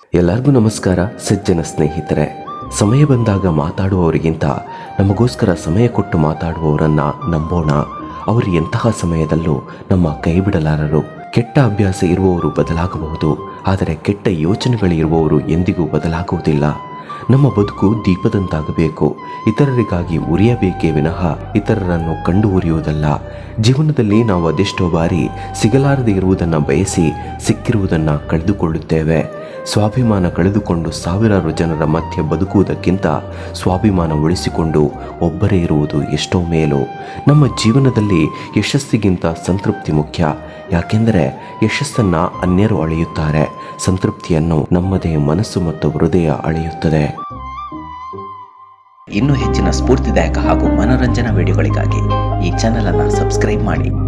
ಎಲ್ಲರಿಗೂ ನಮಸ್ಕಾರ ಸಜ್ಜನ ಸ್ನೇಹಿತರೆ ಸಮಯ ಬಂದಾಗ ಮಾತಾಡುವವರಿಗಿಂತ ನಮಗೋಸ್ಕರ ಸಮಯ ಕೊಟ್ಟು ಮಾತಾಡುವವರನ್ನ ನಂಬೋಣ ಅವರು ಎಂತಹ ಸಮಯದಲ್ಲೂ ನಮ್ಮ ಕೈ ಬಿಡಲಾರರು ಕೆಟ್ಟ ಅಭ್ಯಾಸ ಇರುವವರು ಬದಲಾಗಬಹುದು ಆದರೆ ಕೆಟ್ಟ ಯೋಚನೆಗಳಿರುವವರು ಎಂದಿಗೂ ಬದಲಾಗುವುದಿಲ್ಲ ನಮ್ಮ ಬದುಕು ದೀಪದಂತಾಗಬೇಕು ಇತರರಿಗಾಗಿ ಉರಿಯಬೇಕೇ ವಿನಃ ಇತರರನ್ನು ಕಂಡು ಉರಿಯುವುದಲ್ಲ ಜೀವನದಲ್ಲಿ ನಾವು ಅದೆಷ್ಟೋ ಬಾರಿ ಸಿಗಲಾರದೆ ಇರುವುದನ್ನು ಬಯಸಿ ಸಿಕ್ಕಿರುವುದನ್ನು ಕಳೆದುಕೊಳ್ಳುತ್ತೇವೆ ಸ್ವಾಭಿಮಾನ ಕಳೆದುಕೊಂಡು ಸಾವಿರಾರು ಜನರ ಮಧ್ಯೆ ಬದುಕುವುದಕ್ಕಿಂತ ಸ್ವಾಭಿಮಾನ ಉಳಿಸಿಕೊಂಡು ಒಬ್ಬರೇ ಇರುವುದು ಎಷ್ಟೋ ಮೇಲು ನಮ್ಮ ಜೀವನದಲ್ಲಿ ಯಶಸ್ಸಿಗಿಂತ ಸಂತೃಪ್ತಿ ಮುಖ್ಯ ಯಾಕೆಂದರೆ ಯಶಸ್ಸನ್ನು ಅನ್ಯರು ಅಳೆಯುತ್ತಾರೆ ಸಂತೃಪ್ತಿಯನ್ನು ನಮ್ಮದೇ ಮನಸ್ಸು ಮತ್ತು ಹೃದಯ ಅಳೆಯುತ್ತದೆ ಇನ್ನೂ ಹೆಚ್ಚಿನ ಸ್ಫೂರ್ತಿದಾಯಕ ಹಾಗೂ ಮನೋರಂಜನಾ ವಿಡಿಯೋಗಳಿಗಾಗಿ ಈ ಚಾನೆಲ್ ಅನ್ನು ಸಬ್ಸ್ಕ್ರೈಬ್ ಮಾಡಿ